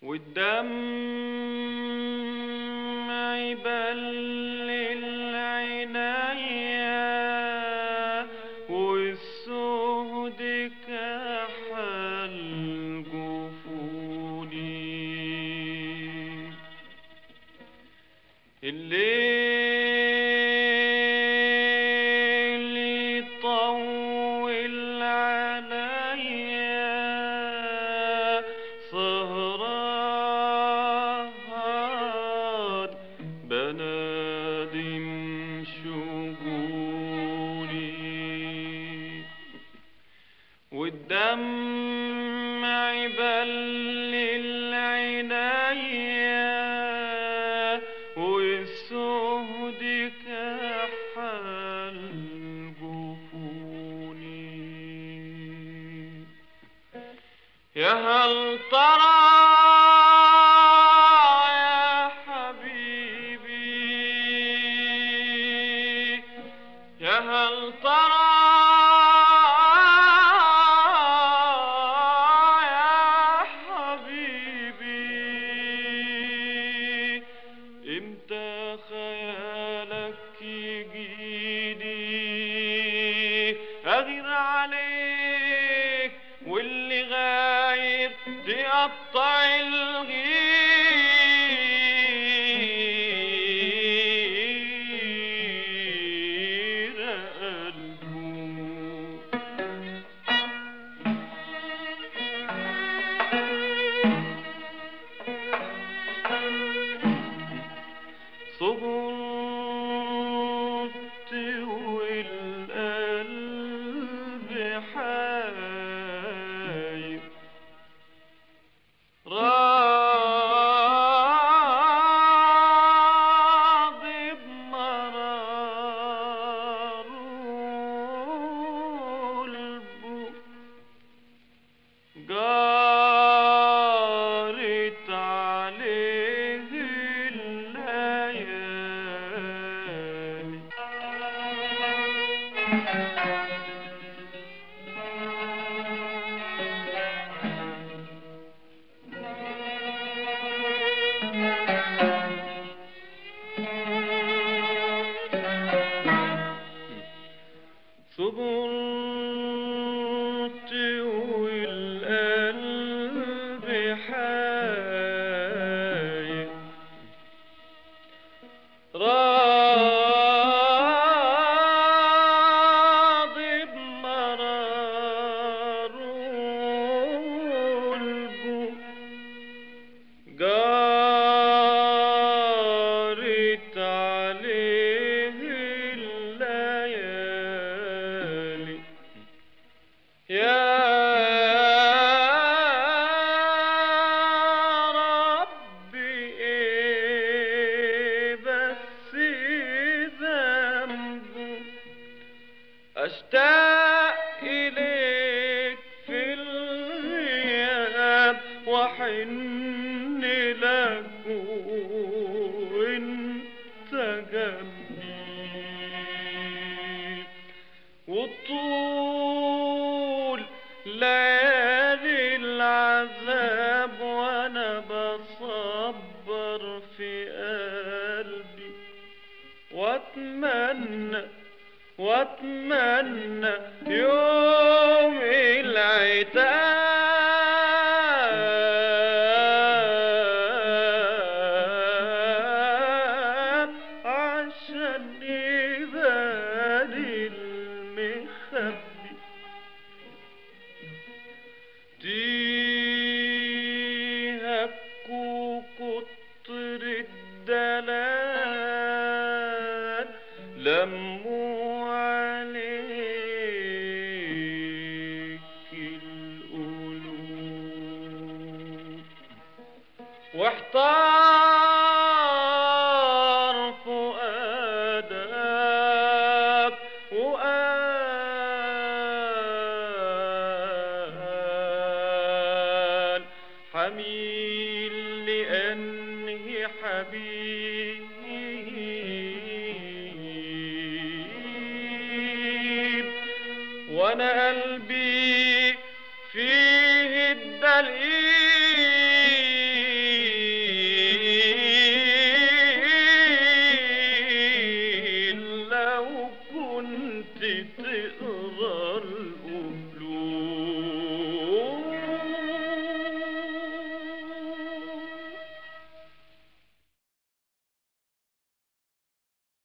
والدمع يبلل عينيا والسهد كحل جفوني الليل يطول عليا سهران بنادم شجوني والدمع يبلل عينيا والسهد كحل جفوني يا هل ترى يا حبيبي يا هل ترى يا حبيبي امتى خيالك يجيني اغير عليك واللي غايب تقطع الغير قلبه صبرت والقلب حاير راضي بمرار قلبه جارت عليه الليالي صبرت والقلب حاير راضي بمرار قلبه جارت عليه الليالي يا ربي ايه بس ذنبه اشتاق اليك في الغياب واحن لك وانت جنبي وطول ليالي العذاب وانا بصبر في قلبي واتمنى واتمنى يوم العتاب عشان يبان المخبي تيهك وكتر الدلال لموا عليك القلوب واحتار فؤادك وقال حميل لأنه حبيب وانا قلبي فيه الدليل كنت تقرا القلوب